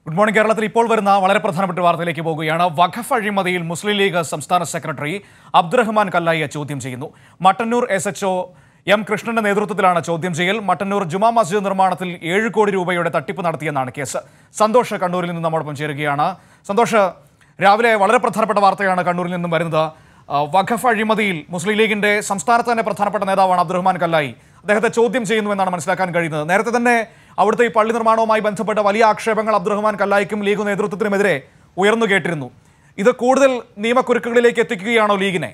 Good morning കേരളത്തിൽ ഇപ്പോൾ വരുന്ന വളരെ പ്രധാനപ്പെട്ട വാർത്തയിലേക്ക് പോകുകയാണ് വഖഫ് അഴിമതിയിൽ മുസ്ലിം ലീഗ് സംസ്ഥാന സെക്രട്ടറി അബ്ദുറഹ്മാൻ കല്ലായിയെ ചോദ്യം ചെയ്യുന്നു മട്ടന്നൂർ എസ് എച്ച്ഒ എം കൃഷ്ണന്റെ നേതൃത്വത്തിലാണ് ചോദ്യം ചെയ്യൽ മട്ടന്നൂർ ജുമാ മസ്ജിദ് നിർമ്മാണത്തിൽ ഏഴ് കോടി രൂപയുടെ തട്ടിപ്പ് നടത്തിയെന്നാണ് കേസ് സന്തോഷ് കണ്ണൂരിൽ നിന്ന് നമ്മോടൊപ്പം ചേരുകയാണ് സന്തോഷ് രാവിലെ വളരെ പ്രധാനപ്പെട്ട വാർത്തയാണ് കണ്ണൂരിൽ നിന്നും വരുന്നത് ആ, വഖഫ് അഴിമതിയിൽ മുസ്ലിം ലീഗിന്റെ സംസ്ഥാനത്ത് തന്നെ പ്രധാനപ്പെട്ട നേതാവാണ് അബ്ദുറഹ്മാൻ കല്ലായി അദ്ദേഹത്തെ ചോദ്യം ചെയ്യുന്നു എന്നാണ് മനസ്സിലാക്കാൻ കഴിയുന്നത് നേരത്തെ തന്നെ അവിടുത്തെ ഈ പള്ളി നിർമ്മാണവുമായി ബന്ധപ്പെട്ട വലിയ ആക്ഷേപങ്ങൾ അബ്ദുറഹ്മാൻ കല്ലായിക്കും ലീഗ് നേതൃത്വത്തിനുമെതിരെ ഉയർന്നു കേട്ടിരുന്നു ഇത് കൂടുതൽ നിയമക്കുരുക്കുകളിലേക്ക് എത്തിക്കുകയാണോ ലീഗിനെ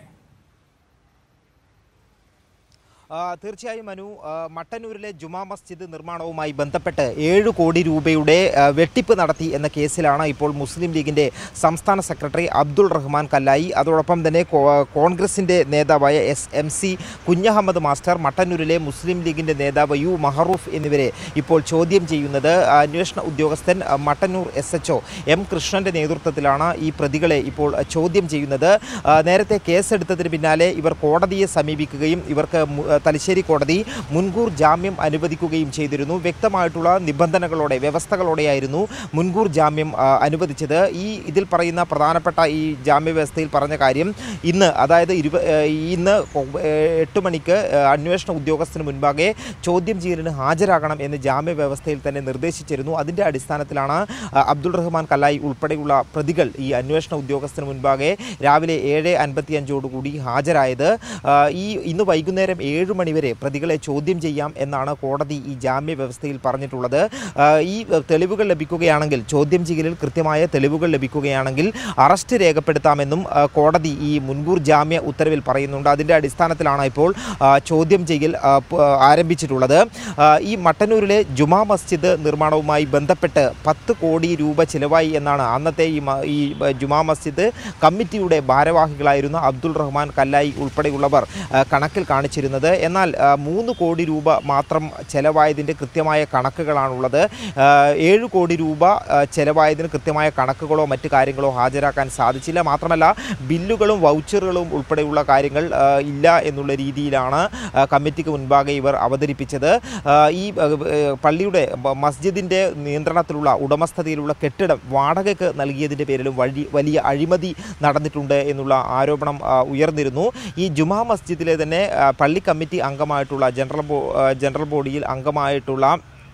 ആ, തീർച്ചയായും മനു ആ, മട്ടന്നൂരിലെ ജുമാ മസ്ജിദ് നിർമ്മാണവുമായി ബന്ധപ്പെട്ട് ഏഴ് കോടി രൂപയുടെ ആ, വെട്ടിപ്പ് നടത്തി എന്ന കേസിലാണ് ഇപ്പോൾ മുസ്ലിം ലീഗിന്റെ സംസ്ഥാന സെക്രട്ടറി അബ്ദുൾ റഹ്മാൻ കല്ലായി അതോടൊപ്പം തന്നെ കോ- കോൺഗ്രസിന്റെ നേതാവായ S M C Kunhammed master മട്ടന്നൂരിലെ മുസ്ലിം ലീഗിന്റെ നേതാവ് യു മഹറൂഫ് എന്നിവരെ ഇപ്പോൾ ചോദ്യം ചെയ്യുന്നത് അന്വേഷണ ഉദ്യോഗസ്ഥൻ ആ, മട്ടന്നൂർ എസ് എച്ച് എം കൃഷ്ണന്റെ നേതൃത്വത്തിലാണ് ഈ പ്രതികളെ ഇപ്പോൾ ചോദ്യം ചെയ്യുന്നത് ആ, നേരത്തെ കേസെടുത്തതിന് പിന്നാലെ ഇവർ കോടതിയെ സമീപിക്കുകയും ഇവർക്ക് മു- തലശ്ശേരി കോടതി മുൻകൂർ ജാമ്യം അനുവദിക്കുകയും ചെയ്തിരുന്നു വ്യക്തമായിട്ടുള്ള നിബന്ധനകളോടെ വ്യവസ്ഥകളോടെയായിരുന്നു മുൻകൂർ ജാമ്യം ആ, അനുവദിച്ചത് ഈ ഇതിൽ പറയുന്ന പ്രധാനപ്പെട്ട ഈ ജാമ്യ വ്യവസ്ഥയിൽ പറഞ്ഞ കാര്യം ഇന്ന് അതായത് ഇരുപ ഏ, ഇന്ന് കൊ- ഏ, എട്ട് മണിക്ക് ഏ, അന്വേഷണ ഉദ്യോഗസ്ഥന് മുൻപാകെ ചോദ്യം ചെയ്യലിന് ഹാജരാകണം എന്ന് ജാമ്യ വ്യവസ്ഥയിൽ തന്നെ നിർദ്ദേശിച്ചിരുന്നു അതിൻ്റെ അടിസ്ഥാനത്തിലാണ് ആ, അബ്ദുൾ റഹ്മാൻ കല്ലായി ഉൾപ്പെടെയുള്ള പ്രതികൾ ഈ അന്വേഷണ ഉദ്യോഗസ്ഥന് മുൻപാകെ രാവിലെ ഏഴ് അൻപത്തിയഞ്ചോടുകൂടി ഹാജരായത് ആ, ഈ ഇന്ന് വൈകുന്നേരം ഏഴ് മണിവരെ പ്രതികളെ ചോദ്യം ചെയ്യാം എന്നാണ് കോടതി ഈ ജാമ്യ വ്യവസ്ഥയിൽ പറഞ്ഞിട്ടുള്ളത് ആ, ഈ തെളിവുകൾ ലഭിക്കുകയാണെങ്കിൽ ചോദ്യം ചെയ്യലിൽ കൃത്യമായ തെളിവുകൾ ലഭിക്കുകയാണെങ്കിൽ അറസ്റ്റ് രേഖപ്പെടുത്താമെന്നും ആ, കോടതി ഈ മുൻകൂർ ജാമ്യ ഉത്തരവിൽ പറയുന്നുണ്ട് അതിൻ്റെ അടിസ്ഥാനത്തിലാണ് ഇപ്പോൾ ആ, ചോദ്യം ചെയ്യൽ ആ, പ- ആരംഭിച്ചിട്ടുള്ളത് ആ, ഈ മട്ടന്നൂരിലെ ജുമാ മസ്ജിദ് നിർമ്മാണവുമായി ബന്ധപ്പെട്ട് പത്ത് കോടി രൂപ ചിലവായി എന്നാണ് അന്നത്തെ ഈ മ- ഈ ജുമാ മസ്ജിദ് കമ്മിറ്റിയുടെ ഭാരവാഹികളായിരുന്ന അബ്ദുൾ റഹ്മാൻ കല്ലായി ഉൾപ്പെടെയുള്ളവർ ആ, കണക്കിൽ കാണിച്ചിരുന്നത് എന്നാൽ ആ, മൂന്ന് കോടി രൂപ മാത്രം ചെലവായതിൻ്റെ കൃത്യമായ കണക്കുകളാണുള്ളത് ആ, ഏഴ് കോടി രൂപ ആ, ചെലവായതിന് കൃത്യമായ കണക്കുകളോ മറ്റു കാര്യങ്ങളോ ഹാജരാക്കാൻ സാധിച്ചില്ല മാത്രമല്ല ബില്ലുകളും വൗച്ചറുകളും ഉൾപ്പെടെയുള്ള കാര്യങ്ങൾ ആ, ഇല്ല എന്നുള്ള രീതിയിലാണ് ആ, കമ്മിറ്റിക്ക് മുൻപാകെ ഇവർ അവതരിപ്പിച്ചത് ആ, ഈ ആ, ഏ, പള്ളിയുടെ ബ- മസ്ജിദിൻ്റെ നിയന്ത്രണത്തിലുള്ള ഉടമസ്ഥതയിലുള്ള കെട്ടിടം വാടകയ്ക്ക് നൽകിയതിൻ്റെ പേരിലും വഴി വലിയ അഴിമതി നടന്നിട്ടുണ്ട് എന്നുള്ള ആരോപണം ആ, ഉയർന്നിരുന്നു ഈ ജുമാ മസ്ജിദിലെ തന്നെ ആ, പള്ളി കമ്മിറ്റി അംഗമായിട്ടുള്ള ജനറൽ ബോ ആ, ജനറൽ ബോഡിയിൽ അംഗമായിട്ടുള്ള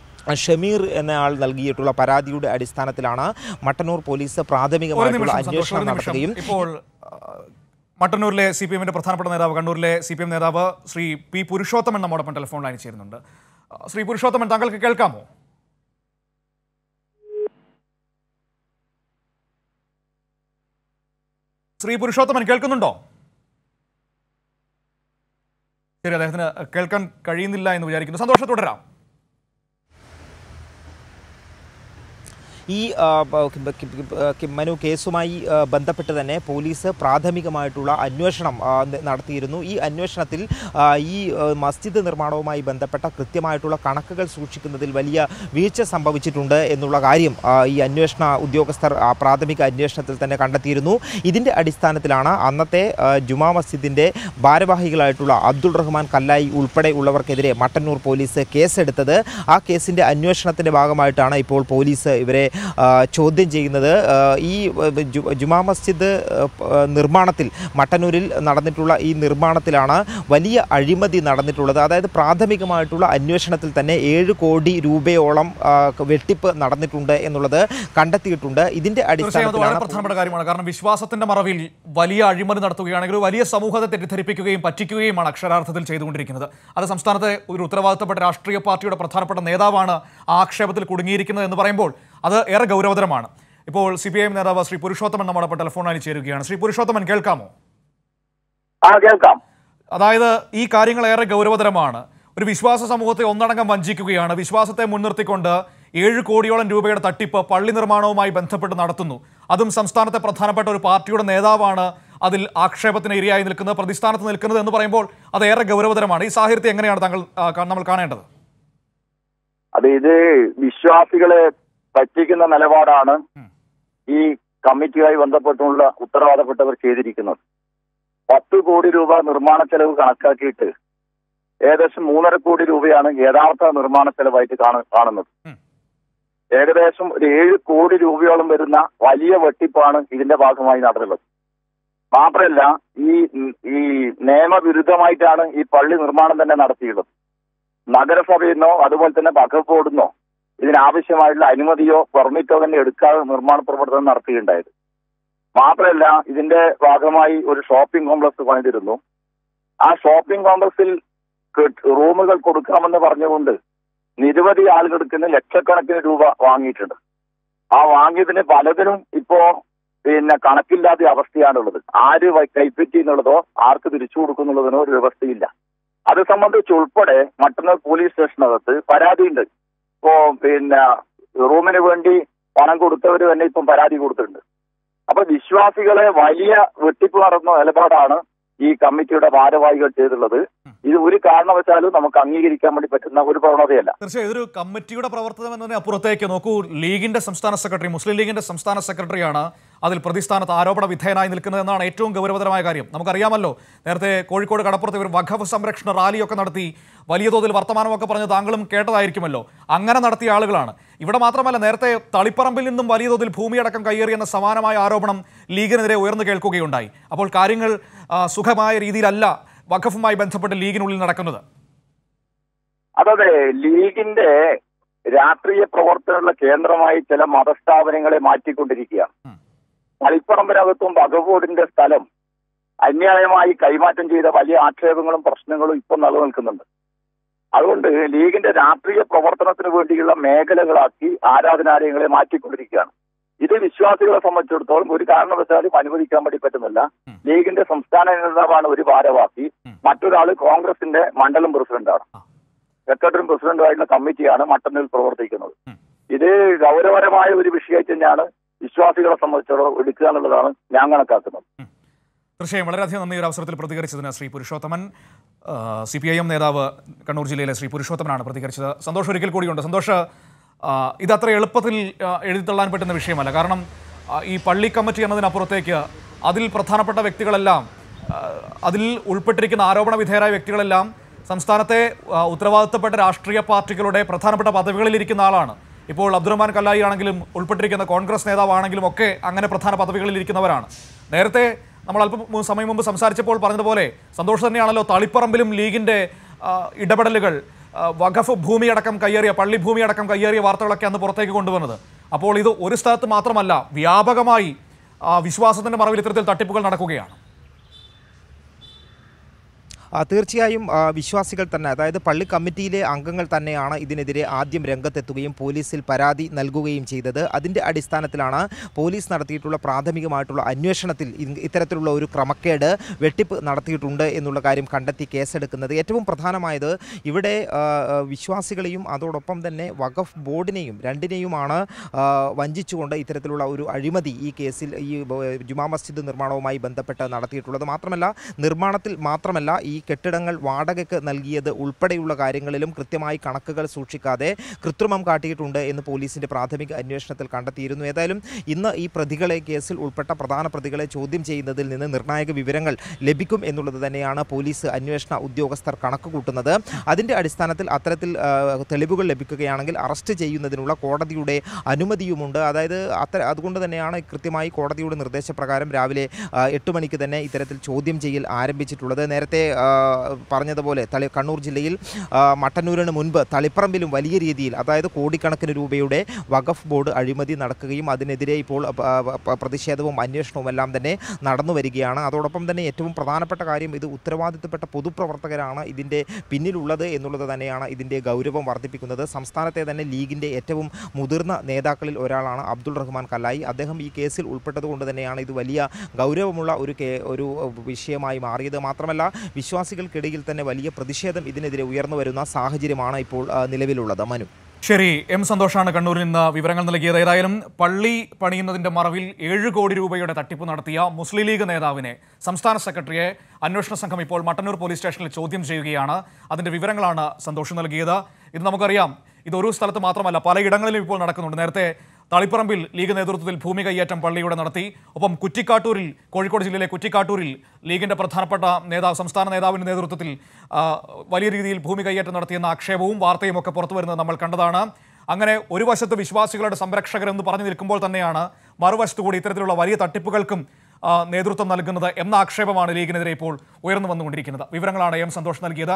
ഷമീർ എന്ന ആൾ നൽകിയിട്ടുള്ള പരാതിയുടെ അടിസ്ഥാനത്തിലാണ് മട്ടന്നൂർ പോലീസ് ഒരു പ്രാഥമികമായിട്ടുള്ള നിമിഷം സന്തോഷ്, ഒരു അന്വേഷണം നിമിഷം. നടത്തുകയും ഇപ്പോൾ ആ, മട്ടന്നൂരിലെ സി പി എമ്മിന്റെ പ്രധാനപ്പെട്ട നേതാവ് കണ്ണൂരിലെ സി പി എം നേതാവ് ശ്രീ പി പുരുഷോത്തമൻ നമ്മോടൊപ്പം ടെലിഫോൺ ലൈനിൽ ചേരുന്നുണ്ട് ആ, ശ്രീ പുരുഷോത്തമൻ താങ്കൾക്ക് കേൾക്കാമോ ശ്രീ പുരുഷോത്തമൻ കേൾക്കുന്നുണ്ടോ ശരി അദ്ദേഹത്തിന് കേൾക്കാൻ കഴിയുന്നില്ല എന്ന് വിചാരിക്കുന്നു സന്തോഷം തുടരാം ഈ ആ, ബ- കി- കി- കി- കി- മനു കേസുമായി ആ, ബന്ധപ്പെട്ട് തന്നെ പോലീസ് പ്രാഥമികമായിട്ടുള്ള അന്വേഷണം ആ, ന- നടത്തിയിരുന്നു ഈ അന്വേഷണത്തിൽ ആ, ഈ ആ, മസ്ജിദ് നിർമ്മാണവുമായി ബന്ധപ്പെട്ട കൃത്യമായിട്ടുള്ള കണക്കുകൾ സൂക്ഷിക്കുന്നതിൽ വലിയ വീഴ്ച സംഭവിച്ചിട്ടുണ്ട് എന്നുള്ള കാര്യം ആ, ഈ അന്വേഷണ ഉദ്യോഗസ്ഥർ ആ, പ്രാഥമിക അന്വേഷണത്തിൽ തന്നെ കണ്ടെത്തിയിരുന്നു ഇതിൻ്റെ അടിസ്ഥാനത്തിലാണ് അന്നത്തെ ആ, ജുമാ മസ്ജിദിൻ്റെ ഭാരവാഹികളായിട്ടുള്ള അബ്ദുൾ റഹ്മാൻ കല്ലായി ഉൾപ്പെടെ ഉള്ളവർക്കെതിരെ മട്ടന്നൂർ പോലീസ് കേസെടുത്തത് ആ കേസിൻ്റെ അന്വേഷണത്തിൻ്റെ ഭാഗമായിട്ടാണ് ഇപ്പോൾ പോലീസ് ഇവരെ ആ, ചോദ്യം ചെയ്യുന്നത് ആ, ഈ ആ, ജു- ജുമാ മസ്ജിദ് ആ, പ- ആ, നിർമ്മാണത്തിൽ മട്ടന്നൂരിൽ നടന്നിട്ടുള്ള ഈ നിർമ്മാണത്തിലാണ് വലിയ അഴിമതി നടന്നിട്ടുള്ളത് അതായത് പ്രാഥമികമായിട്ടുള്ള അന്വേഷണത്തിൽ തന്നെ ഏഴ് കോടി രൂപയോളം ആ, വെട്ടിപ്പ് നടന്നിട്ടുണ്ട് എന്നുള്ളത് കണ്ടെത്തിയിട്ടുണ്ട് ഇതിൻ്റെ തീർച്ചയായും അത് വളരെ അടിസ്ഥാനത്തിലാണ് പ്രധാനപ്പെട്ട കാര്യമാണ് കാരണം വിശ്വാസത്തിന്റെ മറവിൽ വലിയ അഴിമതി നടത്തുകയാണെങ്കിൽ ഒരു വലിയ സമൂഹത്തെ തെറ്റിദ്ധരിപ്പിക്കുകയും പറ്റിക്കുകയുമാണ് അക്ഷരാർത്ഥത്തിൽ ചെയ്തുകൊണ്ടിരിക്കുന്നത് അത് സംസ്ഥാനത്തെ ഒരു ഉത്തരവാദിത്തപ്പെട്ട രാഷ്ട്രീയ പാർട്ടിയുടെ പ്രധാനപ്പെട്ട നേതാവാണ് ആ ആക്ഷേപത്തിൽ കുടുങ്ങിയിരിക്കുന്നത് എന്ന് പറയുമ്പോൾ അത് ഏറെ ഗൗരവതരമാണ് ഇപ്പോൾ സി പി ഐ എം നേതാവ് ശ്രീ പുരുഷോത്തമൻ നമ്മോടൊപ്പം ടെലിഫോണിൽ ചേരുകയാണ് ശ്രീ പുരുഷോത്തമൻ കേൾക്കാമോ ആ കേൾക്കാം അതായത് ഈ കാര്യങ്ങൾ ഏറെ ഗൗരവതരമാണ് ഒരു വിശ്വാസ സമൂഹത്തെ ഒന്നടങ്കം വഞ്ചിക്കുകയാണ് വിശ്വാസത്തെ മുൻനിർത്തിക്കൊണ്ട് ഏഴ് കോടിയോളം രൂപയുടെ തട്ടിപ്പ് പള്ളി നിർമ്മാണവുമായി ബന്ധപ്പെട്ട് നടത്തുന്നു അതും സംസ്ഥാനത്തെ പ്രധാനപ്പെട്ട ഒരു പാർട്ടിയുടെ നേതാവാണ് അതിൽ ആക്ഷേപത്തിന് ഇരയായി നിൽക്കുന്നത് പ്രതിസ്ഥാനത്ത് നിൽക്കുന്നത് എന്ന് പറയുമ്പോൾ അത് ഏറെ ഗൗരവതരമാണ് ഈ സാഹചര്യത്തെ എങ്ങനെയാണ് താങ്കൾ ആ, കാ- നമ്മൾ കാണേണ്ടത് അത് ഇത് വിശ്വാസികളെ പറ്റിക്കുന്ന നിലപാടാണ് ഈ കമ്മിറ്റിയുമായി ബന്ധപ്പെട്ടുള്ള ഉത്തരവാദപ്പെട്ടവർ ചെയ്തിരിക്കുന്നത് പത്ത് കോടി രൂപ നിർമ്മാണ ചെലവ് കണക്കാക്കിയിട്ട് ഏകദേശം മൂന്നര കോടി രൂപയാണ് യഥാർത്ഥ നിർമ്മാണ ചെലവായിട്ട് കാണ- കാണുന്നത് ഉം. ഏകദേശം ഒരു ഏഴ് കോടി രൂപയോളം വരുന്ന വലിയ വെട്ടിപ്പാണ് ഇതിന്റെ ഭാഗമായി നടന്നുള്ളത് മാത്രമല്ല ഈ ഈ നിയമവിരുദ്ധമായിട്ടാണ് ഈ പള്ളി നിർമ്മാണം തന്നെ നടത്തിയുള്ളത് നഗരസഭയിൽ നിന്നോ അതുപോലെ തന്നെ വഖഫ് ബോർഡിൽ നിന്നോ ഇതിനാവശ്യമായിട്ടുള്ള അനുമതിയോ പെർമിറ്റോ തന്നെ എടുക്കാതെ നിർമ്മാണ പ്രവർത്തനം നടത്തുകയുണ്ടായത് മാത്രമല്ല ഇതിന്റെ ഭാഗമായി ഒരു ഷോപ്പിംഗ് കോംപ്ലക്സ് പണിതിരുന്നു ആ ഷോപ്പിംഗ് കോംപ്ലക്സിൽ കെട്ട് റൂമുകൾ കൊടുക്കാമെന്ന് പറഞ്ഞുകൊണ്ട് നിരവധി ആളുകൾക്ക് നിന്ന് ലക്ഷക്കണക്കിന് രൂപ വാങ്ങിയിട്ടുണ്ട് ആ വാങ്ങിയതിന് പലതിനും ഇപ്പോ പിന്നെ കണക്കില്ലാത്ത അവസ്ഥയാണുള്ളത് ആര് വ- കൈപ്പറ്റി എന്നുള്ളതോ ആർക്ക് തിരിച്ചു കൊടുക്കുന്നുള്ളതിനോ ഒരു വ്യവസ്ഥയില്ല അത് സംബന്ധിച്ച് ഉൾപ്പെടെ മറ്റന്നൂർ പോലീസ് സ്റ്റേഷനകത്ത് പരാതിയുണ്ട് ഇപ്പോ പിന്നെ റൂമിന് വേണ്ടി പണം കൊടുത്തവർ തന്നെ ഇപ്പം പരാതി കൊടുത്തിട്ടുണ്ട് അപ്പൊ വിശ്വാസികളെ വലിയ വെട്ടിപ്പ് നടന്ന നിലപാടാണ് ഈ കമ്മിറ്റിയുടെ ഭാരവാഹികൾ ചെയ്തിട്ടുള്ളത് ഇത് ഒരു കാരണവശാലും നമുക്ക് അംഗീകരിക്കാൻ വേണ്ടി പറ്റുന്ന ഒരു പ്രവണതയല്ല തീർച്ചയായും ഇതൊരു കമ്മിറ്റിയുടെ പ്രവർത്തനം എന്നതിന് അപ്പുറത്തേക്ക് നോക്കൂ ലീഗിന്റെ സംസ്ഥാന സെക്രട്ടറി മുസ്ലിം ലീഗിന്റെ സംസ്ഥാന സെക്രട്ടറിയാണ് അതിൽ പ്രതിസ്ഥാനത്ത് ആരോപണ വിധേയനായി നിൽക്കുന്നതെന്നാണ് ഏറ്റവും ഗൗരവതരമായ കാര്യം നമുക്കറിയാമല്ലോ നേരത്തെ കോഴിക്കോട് കടപ്പുറത്ത് ഒരു വഖഫ് സംരക്ഷണ റാലിയൊക്കെ നടത്തി വലിയ തോതിൽ വർത്തമാനമൊക്കെ പറഞ്ഞ് താങ്കളും കേട്ടതായിരിക്കുമല്ലോ അങ്ങനെ നടത്തിയ ആളുകളാണ് ഇവിടെ മാത്രമല്ല നേരത്തെ തളിപ്പറമ്പിൽ നിന്നും വലിയ തോതിൽ ഭൂമിയടക്കം കയ്യേറിയെന്ന സമാനമായ ആരോപണം ലീഗിനെതിരെ ഉയർന്നു കേൾക്കുകയുണ്ടായി അപ്പോൾ കാര്യങ്ങൾ ആ, സുഖമായ രീതിയിലല്ല വഖഫുമായി ബന്ധപ്പെട്ട് ലീഗിനുള്ളിൽ നടക്കുന്നത് അതെ ലീഗിന്റെ രാഷ്ട്രീയ പ്രവർത്തനമുള്ള കേന്ദ്രമായി ചില മതസ്ഥാപനങ്ങളെ മാറ്റിക്കൊണ്ടിരിക്കുകയാണ് ഉം. തളിപ്പറമ്പിനകത്തും വകബോർഡിന്റെ സ്ഥലം അന്യായമായി കൈമാറ്റം ചെയ്ത വലിയ ആക്ഷേപങ്ങളും പ്രശ്നങ്ങളും ഇപ്പം നിലനിൽക്കുന്നുണ്ട് അതുകൊണ്ട് ലീഗിന്റെ രാഷ്ട്രീയ പ്രവർത്തനത്തിന് വേണ്ടിയുള്ള മേഖലകളാക്കി ആരാധനാലയങ്ങളെ മാറ്റിക്കൊണ്ടിരിക്കുകയാണ് ഇത് വിശ്വാസികളെ സംബന്ധിച്ചിടത്തോളം ഒരു കാരണവശാലും അനുവദിക്കാൻ വേണ്ടി പറ്റുന്നില്ല ഉം. ലീഗിന്റെ സംസ്ഥാന നേതാവാണ് ഒരു ഭാരവാഹി ഉം. മറ്റൊരാൾ കോൺഗ്രസിന്റെ മണ്ഡലം പ്രസിഡന്റാണ് ആ. സെക്രട്ടറിയും പ്രസിഡന്റുമായിട്ടുള്ള കമ്മിറ്റിയാണ് മട്ടന്നൂരിൽ പ്രവർത്തിക്കുന്നത് ഉം. ഇത് ഗൗരവപരമായ ഒരു വിഷയത്തിൽ തന്നെയാണ് വിശ്വാസികളെ സംബന്ധിച്ചിടത്തോളം എടുക്കുക എന്നുള്ളതാണ് ഞാൻ കണക്കാക്കുന്നത് തീർച്ചയായും വളരെയധികം നന്ദി ഈ ഒരു അവസരത്തിൽ പ്രതികരിച്ചതിന് Shri Purushothaman C P I M നേതാവ് കണ്ണൂർ ജില്ലയിലെ ശ്രീ പുരുഷോത്തമനാണ് പ്രതികരിച്ചത് സന്തോഷം ഒരിക്കൽ കൂടിയുണ്ട് സന്തോഷ് ആ, ഇത് അത്ര എളുപ്പത്തിൽ ആ, എഴുതിത്തള്ളാൻ പറ്റുന്ന വിഷയമല്ല കാരണം ആ, ഈ പള്ളി കമ്മിറ്റി എന്നതിനപ്പുറത്തേക്ക് അതിൽ പ്രധാനപ്പെട്ട വ്യക്തികളെല്ലാം ആ, അതിൽ ഉൾപ്പെട്ടിരിക്കുന്ന ആരോപണ വിധേയരായ വ്യക്തികളെല്ലാം സംസ്ഥാനത്തെ ആ, ഉത്തരവാദിത്തപ്പെട്ട രാഷ്ട്രീയ പാർട്ടികളുടെ പ്രധാനപ്പെട്ട പദവികളിലിരിക്കുന്ന ആളാണ് ഇപ്പോൾ അബ്ദുറഹ്മാൻ കല്ലായി ആണെങ്കിലും ഉൾപ്പെട്ടിരിക്കുന്ന കോൺഗ്രസ് നേതാവാണെങ്കിലും ഒക്കെ അങ്ങനെ പ്രധാന പദവികളിൽ ഇരിക്കുന്നവരാണ് നേരത്തെ നമ്മൾ അല്പം മു- സമയം മുമ്പ് സംസാരിച്ചപ്പോൾ പറഞ്ഞതുപോലെ സന്തോഷം തന്നെയാണല്ലോ തളിപ്പറമ്പിലും ലീഗിന്റെ ആ, ഇടപെടലുകൾ ആ, വഖഫ് ഭൂമിയടക്കം കയ്യേറിയ പള്ളി ഭൂമിയടക്കം കയ്യേറിയ വാർത്തകളൊക്കെ അന്ന് പുറത്തേക്ക് കൊണ്ടുവന്നത് അപ്പോൾ ഇത് ഒരു സ്ഥലത്ത് മാത്രമല്ല വ്യാപകമായി ആ, വിശ്വാസത്തിന്റെ മറവിൽ ഇത്തരത്തിൽ തട്ടിപ്പുകൾ നടക്കുകയാണ് ആ, തീർച്ചയായും ആ, വിശ്വാസികൾ തന്നെ അതായത് പള്ളി കമ്മിറ്റിയിലെ അംഗങ്ങൾ തന്നെയാണ് ഇതിനെതിരെ ആദ്യം രംഗത്തെത്തുകയും പോലീസിൽ പരാതി നൽകുകയും ചെയ്തത് അതിൻ്റെ അടിസ്ഥാനത്തിലാണ് പോലീസ് നടത്തിയിട്ടുള്ള പ്രാഥമികമായിട്ടുള്ള അന്വേഷണത്തിൽ ഇ- ഇത്തരത്തിലുള്ള ഒരു ക്രമക്കേട് വെട്ടിപ്പ് നടത്തിയിട്ടുണ്ട് എന്നുള്ള കാര്യം കണ്ടെത്തി കേസെടുക്കുന്നത് ഏറ്റവും പ്രധാനമായത് ഇവിടെ ആ, ആ, വിശ്വാസികളെയും അതോടൊപ്പം തന്നെ വഖഫ് ബോർഡിനെയും രണ്ടിനെയുമാണ് ആ, വഞ്ചിച്ചുകൊണ്ട് ഇത്തരത്തിലുള്ള ഒരു അഴിമതി ഈ കേസിൽ ഈ ബ- ജുമാ മസ്ജിദ് നിർമ്മാണവുമായി ബന്ധപ്പെട്ട് നടത്തിയിട്ടുള്ളത് മാത്രമല്ല നിർമ്മാണത്തിൽ മാത്രമല്ല ഈ കെട്ടിടങ്ങൾ വാടകയ്ക്ക് നൽകിയത് ഉൾപ്പെടെയുള്ള കാര്യങ്ങളിലും കൃത്യമായി കണക്കുകൾ സൂക്ഷിക്കാതെ കൃത്രിമം കാട്ടിയിട്ടുണ്ട് എന്ന് പോലീസിന്റെ പ്രാഥമിക അന്വേഷണത്തിൽ കണ്ടെത്തിയിരുന്നു ഏതായാലും ഇന്ന് ഈ പ്രതികളെ കേസിൽ ഉൾപ്പെട്ട പ്രധാന പ്രതികളെ ചോദ്യം ചെയ്യുന്നതിൽ നിന്ന് നിർണായക വിവരങ്ങൾ ലഭിക്കും എന്നുള്ളത് തന്നെയാണ് പോലീസ് അന്വേഷണ ഉദ്യോഗസ്ഥർ കണക്ക് കൂട്ടുന്നത് അതിൻ്റെ അടിസ്ഥാനത്തിൽ അത്തരത്തിൽ ആ, തെളിവുകൾ ലഭിക്കുകയാണെങ്കിൽ അറസ്റ്റ് ചെയ്യുന്നതിനുള്ള കോടതിയുടെ അനുമതിയുമുണ്ട് അതായത് അത്ര അതുകൊണ്ട് തന്നെയാണ് കൃത്യമായി കോടതിയുടെ നിർദ്ദേശപ്രകാരം രാവിലെ ആ, എട്ട് മണിക്ക് തന്നെ ഇത്തരത്തിൽ ചോദ്യം ചെയ്യൽ ആരംഭിച്ചിട്ടുള്ളത് നേരത്തെ ആ, പറഞ്ഞതുപോലെ തളി കണ്ണൂർ ജില്ലയിൽ ആ, മട്ടന്നൂരിന് മുൻപ് തളിപ്പറമ്പിലും വലിയ രീതിയിൽ അതായത് കോടിക്കണക്കിന് രൂപയുടെ വഖഫ് ബോർഡ് അഴിമതി നടക്കുകയും അതിനെതിരെ ഇപ്പോൾ ആ, പ- പ്രതിഷേധവും അന്വേഷണവും എല്ലാം തന്നെ നടന്നു വരികയാണ് അതോടൊപ്പം തന്നെ ഏറ്റവും പ്രധാനപ്പെട്ട കാര്യം ഇത് ഉത്തരവാദിത്തപ്പെട്ട പൊതുപ്രവർത്തകരാണ് ഇതിൻ്റെ പിന്നിലുള്ളത് എന്നുള്ളത് തന്നെയാണ് ഇതിൻ്റെ ഗൗരവം വർദ്ധിപ്പിക്കുന്നത് സംസ്ഥാനത്തെ തന്നെ ലീഗിൻ്റെ ഏറ്റവും മുതിർന്ന നേതാക്കളിൽ ഒരാളാണ് അബ്ദുൾ റഹ്മാൻ കല്ലായി അദ്ദേഹം ഈ കേസിൽ ഉൾപ്പെട്ടതുകൊണ്ട് തന്നെയാണ് ഇത് വലിയ ഗൗരവമുള്ള ഒരു കേ ഒരു വിഷയമായി മാറിയത് മാത്രമല്ല വിശ്വാസികൾക്കിടയിൽ തന്നെ വലിയ പ്രതിഷേധം ഇതിനെതിരെ ഉയർന്നു വരുന്ന സാഹചര്യമാണ് ഇപ്പോൾ ആ, നിലവിലുള്ളത് മനു ശരി എം സന്തോഷാണ് കണ്ണൂരിൽ നിന്ന് വിവരങ്ങൾ നൽകിയത് ഏതായാലും പള്ളി പണിയുന്നതിന്റെ മറവിൽ ഏഴ് കോടി രൂപയുടെ തട്ടിപ്പ് നടത്തിയ മുസ്ലിം ലീഗ് നേതാവിനെ സംസ്ഥാന സെക്രട്ടറിയെ അന്വേഷണ സംഘം ഇപ്പോൾ മട്ടന്നൂർ പോലീസ് സ്റ്റേഷനിൽ ചോദ്യം ചെയ്യുകയാണ് അതിന്റെ വിവരങ്ങളാണ് സന്തോഷം നൽകിയത് ഇത് നമുക്കറിയാം ഇത് ഒരു സ്ഥലത്ത് മാത്രമല്ല പലയിടങ്ങളിലും ഇപ്പോൾ നടക്കുന്നുണ്ട് നേരത്തെ തളിപ്പറമ്പിൽ ലീഗ് നേതൃത്വത്തിൽ ഭൂമി കയ്യേറ്റം പള്ളിയുടെ നടത്തി ഒപ്പം കുറ്റിക്കാട്ടൂരിൽ കോഴിക്കോട് ജില്ലയിലെ കുറ്റിക്കാട്ടൂരിൽ ലീഗിന്റെ പ്രധാനപ്പെട്ട നേതാവ് സംസ്ഥാന നേതാവിന്റെ നേതൃത്വത്തിൽ ആ, വലിയ രീതിയിൽ ഭൂമി കയ്യേറ്റം നടത്തിയെന്ന ആക്ഷേപവും വാർത്തയും ഒക്കെ പുറത്തു വരുന്നത് നമ്മൾ കണ്ടതാണ് അങ്ങനെ ഒരു വശത്ത് വിശ്വാസികളുടെ സംരക്ഷകരെന്ന് പറഞ്ഞു നിൽക്കുമ്പോൾ തന്നെയാണ് മറുവശത്ത് കൂടി ഇത്തരത്തിലുള്ള വലിയ തട്ടിപ്പുകൾക്കും ആ, നേതൃത്വം നൽകുന്നത് എന്ന ആക്ഷേപമാണ് ലീഗിനെതിരെ ഇപ്പോൾ ഉയർന്നു വന്നുകൊണ്ടിരിക്കുന്നത് വിവരങ്ങളാണ് എം സന്തോഷ് നൽകിയത്